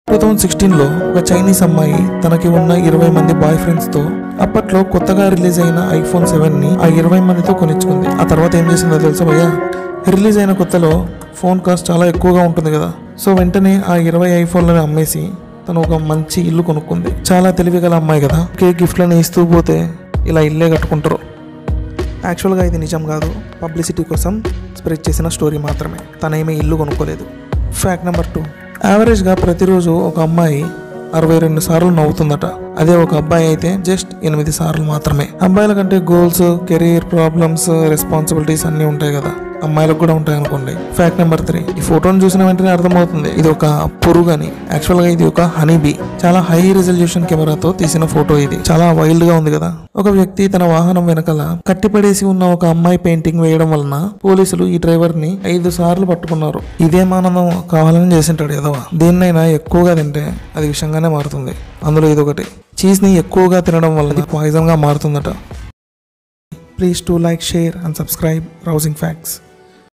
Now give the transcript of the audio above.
two thousand సిక్స్టీన్లో ఒక Chinese అమ్మాయి తనకి ఉన్న ఇరవై మంది బాయ్ ఫ్రెండ్స్తో అప్పట్లో కొత్తగా రిలీజ్ అయిన ఐఫోన్ సెవెన్ని ఆ ఇరవై మందితో కొనిచ్చుకుంది ఆ తర్వాత ఏం చేసిందో తెలుసా భయ్యా రిలీజ్ అయిన కొత్తలో ఫోన్ కాస్ట్ చాలా ఎక్కువగా ఉంటుంది కదా సో వెంటనే ఆ ఇరవై ఐఫోన్లను అమ్మేసి తను ఒక మంచి ఇల్లు కొనుక్కుంది చాలా తెలివిగల అమ్మాయి కదా కేక్ గిఫ్ట్లను ఇస్తూ పోతే ఇలా ఇల్లే కట్టుకుంటారు యాక్చువల్గా ఇది నిజం కాదు పబ్లిసిటీ కోసం స్ప్రెడ్ చేసిన స్టోరీ మాత్రమే తనేమీ ఇల్లు కొనుక్కోలేదు ఫ్యాక్ట్ నెంబర్ టూ యావరేజ్గా ప్రతిరోజు ఒక అమ్మాయి అరవై రెండు సార్లు నవ్వుతుందట అదే ఒక అబ్బాయి అయితే జస్ట్ ఎనిమిది సార్లు మాత్రమే అబ్బాయిల కంటే గోల్స్ కెరీర్ ప్రాబ్లమ్స్ రెస్పాన్సిబిలిటీస్ అన్నీ ఉంటాయి కదా అమ్మాయిలకు కూడా ఉంటాయి అనుకోండి ఫ్యాక్ట్ నెంబర్ త్రీ ఈ ఫోటోని చూసిన వెంటనే అర్థమవుతుంది ఇది ఒక పురుగు అని యాక్చువల్ గా ఇది ఒక హనీ బీ చాలా హై రిజల్యూషన్ కెమెరాతో తీసిన ఫోటో ఇది చాలా వైల్డ్ గా ఉంది కదా ఒక వ్యక్తి తన వాహనం వెనకాల కట్టిపడేసి ఉన్న ఒక అమ్మాయి పెయింటింగ్ వేయడం వలన పోలీసులు ఈ డ్రైవర్ ని ఐదు సార్లు పట్టుకున్నారు ఇదేం ఆనందం కావాలని చేసింటాడు ఏదో దేన్నైనా ఎక్కువగా తింటే అది విషంగానే మారుతుంది అందులో ఇదొకటి చీజ్ ని ఎక్కువగా తినడం వల్ల పాయిజన్ గా మారుతుందట please to like share and subscribe rousing facts